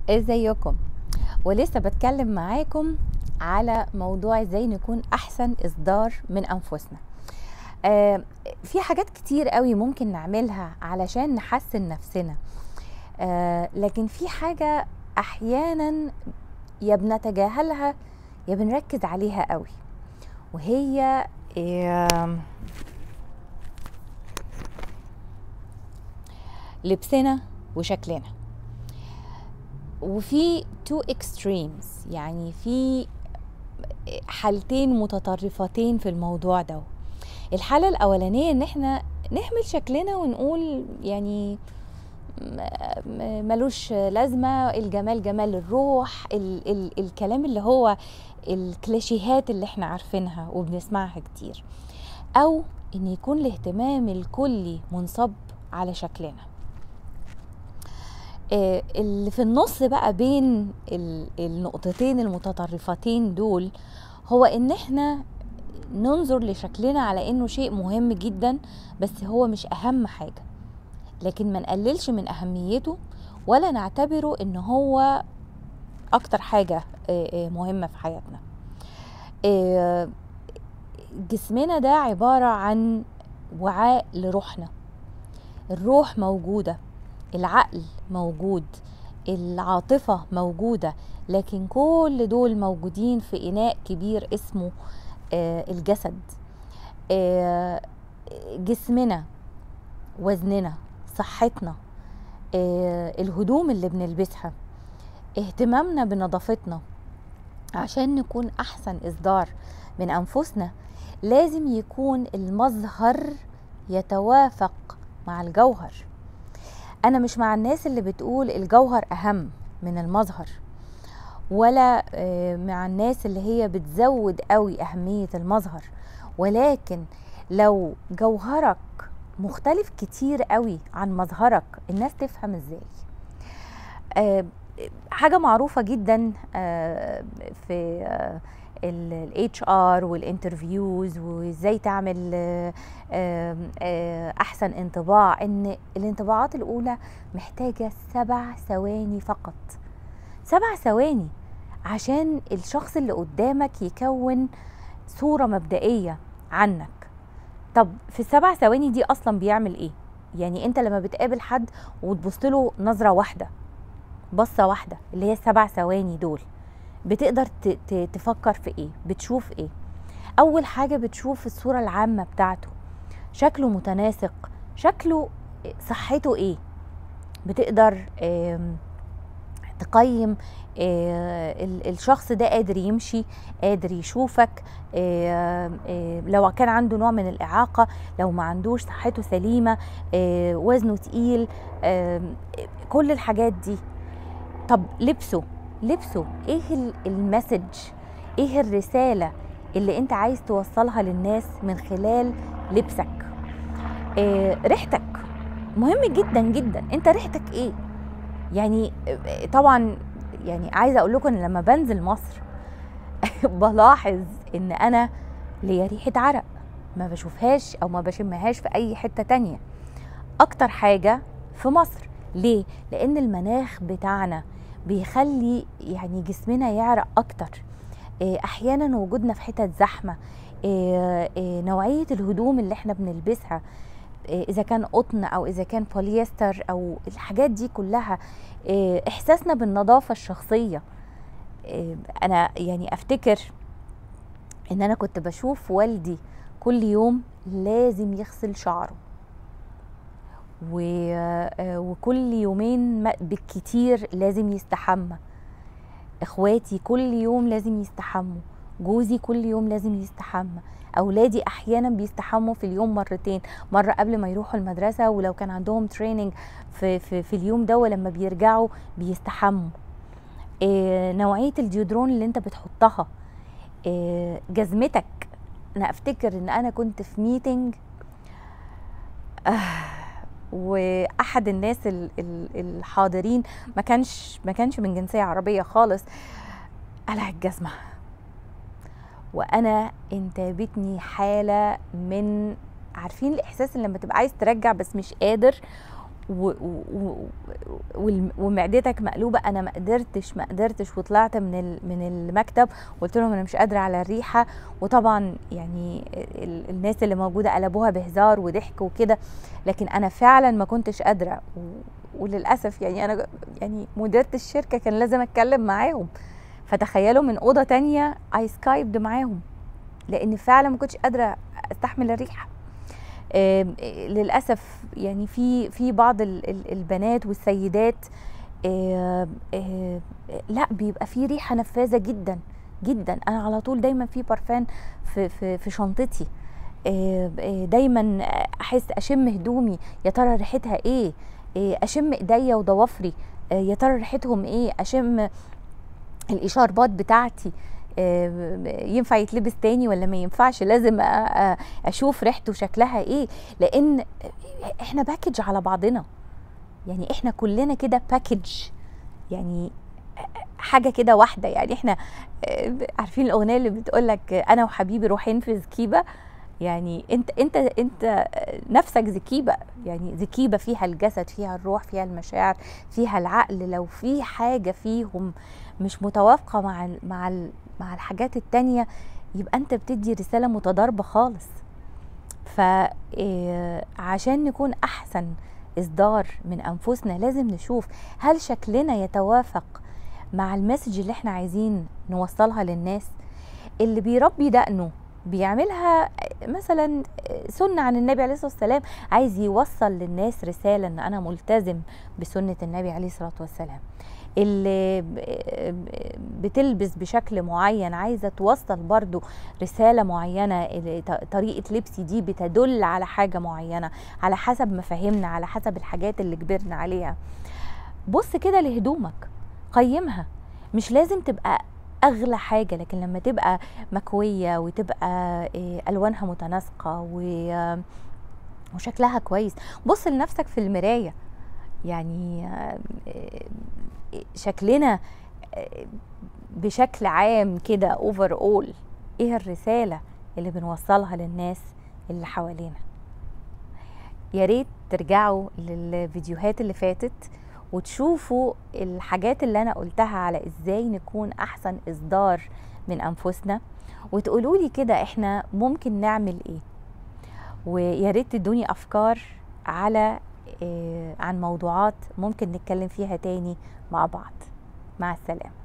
ازيكم ولسه بتكلم معاكم على موضوع ازاي نكون احسن اصدار من انفسنا آه في حاجات كتير قوي ممكن نعملها علشان نحسن نفسنا آه لكن في حاجة احيانا يا بنتجاهلها يا بنركز عليها قوي وهي آه لبسنا وشكلنا وفي تو اكستريمز يعني في حالتين متطرفتين في الموضوع ده الحالة الأولانية إن إحنا نحمل شكلنا ونقول يعني ملوش لازمة الجمال جمال الروح ال ال الكلام اللي هو الكليشيهات اللي احنا عارفينها وبنسمعها كتير أو إن يكون الاهتمام الكلي منصب على شكلنا اللي في النص بقى بين النقطتين المتطرفتين دول هو ان احنا ننظر لشكلنا على انه شيء مهم جدا بس هو مش اهم حاجه لكن ما نقللش من اهميته ولا نعتبره ان هو اكتر حاجه مهمه في حياتنا جسمنا ده عباره عن وعاء لروحنا الروح موجوده العقل موجود العاطفة موجودة لكن كل دول موجودين في إناء كبير اسمه آه الجسد آه جسمنا وزننا صحتنا آه الهدوم اللي بنلبسها اهتمامنا بنظافتنا عشان نكون أحسن إصدار من أنفسنا لازم يكون المظهر يتوافق مع الجوهر انا مش مع الناس اللي بتقول الجوهر اهم من المظهر ولا مع الناس اللي هي بتزود قوي اهميه المظهر ولكن لو جوهرك مختلف كتير قوي عن مظهرك الناس تفهم ازاي حاجه معروفه جدا في الاتش ار والانترفيوز وازاي تعمل احسن انطباع ان الانطباعات الاولى محتاجه سبع ثواني فقط سبع ثواني عشان الشخص اللي قدامك يكون صوره مبدئيه عنك طب في السبع ثواني دي اصلا بيعمل ايه يعني انت لما بتقابل حد وتبص له نظره واحده بصه واحده اللي هي السبع ثواني دول بتقدر تفكر في ايه بتشوف ايه اول حاجه بتشوف الصوره العامه بتاعته شكله متناسق شكله صحته ايه بتقدر تقيم الشخص ده قادر يمشي قادر يشوفك لو كان عنده نوع من الإعاقة لو ما عندوش صحته سليمة وزنه تقيل كل الحاجات دي طب لبسه لبسه ايه المسج ايه الرسالة اللي انت عايز توصلها للناس من خلال لبسك إيه ريحتك مهم جدا جدا انت ريحتك ايه يعني طبعا يعني عايزه اقول لكم ان لما بنزل مصر بلاحظ ان انا ليا ريحه عرق ما بشوفهاش او ما بشمهاش في اي حته تانية اكتر حاجه في مصر ليه لان المناخ بتاعنا بيخلي يعني جسمنا يعرق اكتر احيانا وجودنا في حتت زحمه نوعيه الهدوم اللي احنا بنلبسها اذا كان قطن او اذا كان بوليستر او الحاجات دي كلها احساسنا بالنظافه الشخصيه انا يعني افتكر ان انا كنت بشوف والدي كل يوم لازم يغسل شعره وكل يومين بالكتير لازم يستحمى اخواتي كل يوم لازم يستحموا جوزي كل يوم لازم يستحمى اولادي احيانا بيستحموا في اليوم مرتين مره قبل ما يروحوا المدرسه ولو كان عندهم تريننج في, في, في اليوم ده ولما بيرجعوا بيستحموا إيه نوعيه الديودرون اللي انت بتحطها إيه جزمتك انا افتكر ان انا كنت في ميتنج آه واحد الناس الحاضرين ما كانش ما كانش من جنسيه عربيه خالص قلع الجزمه وانا انتابتني حاله من عارفين الاحساس اللي لما تبقى عايز ترجع بس مش قادر و- و- و- والم- ومعدتك مقلوبه انا ما قدرتش ما قدرتش وطلعت من ال- من المكتب وقلت لهم انا مش قادره على الريحه وطبعا يعني ال- الناس اللي موجوده قلبوها بهزار وضحك وكده لكن انا فعلا ما كنتش قادره و- وللاسف يعني انا يعني مديره الشركه كان لازم اتكلم معاهم فتخيلوا من اوضه تانية اي سكايبد معاهم لان فعلا ما كنتش قادره استحمل الريحه آم، آه، للاسف يعني في في بعض ال- ال- البنات والسيدات آم، آم، لا بيبقى في ريحه نفاذه جدا جدا انا على طول دايما في برفان في في في شنطتي آم، آه، دايما احس اشم هدومي يا ترى ريحتها ايه آه، اشم ايديا وضوافري آه، يا ترى ريحتهم ايه اشم الاشاربات بتاعتي آه، ينفع يتلبس تاني ولا ما ينفعش لازم أ- أ- اشوف ريحته شكلها ايه لان احنا باكج على بعضنا يعني احنا كلنا كده باكج يعني حاجه كده واحده يعني احنا آه، عارفين الاغنيه اللي بتقول لك انا وحبيبي روحين في زكيبه يعني انت انت انت نفسك زكيبه يعني زكيبه فيها الجسد فيها الروح فيها المشاعر فيها العقل لو في حاجه فيهم مش متوافقه مع ال مع ال مع الحاجات التانية يبقى انت بتدي رساله متضاربه خالص فعشان نكون احسن اصدار من انفسنا لازم نشوف هل شكلنا يتوافق مع المسج اللي احنا عايزين نوصلها للناس اللي بيربي دقنه بيعملها مثلا سنة عن النبي عليه الصلاة والسلام عايز يوصل للناس رسالة ان انا ملتزم بسنة النبي عليه الصلاة والسلام اللي ب- بتلبس بشكل معين عايزة توصل برضو رسالة معينة اللي ط- طريقة لبسي دي بتدل على حاجة معينة على حسب مفاهيمنا على حسب الحاجات اللي كبرنا عليها بص كده لهدومك قيمها مش لازم تبقى اغلى حاجه لكن لما تبقى مكويه وتبقى إيه، الوانها متناسقه و- وشكلها كويس بص لنفسك في المرايه يعني آه، إيه، شكلنا آه، بشكل عام كده اوفر اول ايه الرساله اللي بنوصلها للناس اللي حوالينا يا ريت ترجعوا للفيديوهات اللي فاتت وتشوفوا الحاجات اللي انا قلتها على ازاي نكون احسن اصدار من انفسنا وتقولوا لي كده احنا ممكن نعمل ايه ويا ريت تدوني افكار على آه، عن موضوعات ممكن نتكلم فيها تاني مع بعض مع السلامه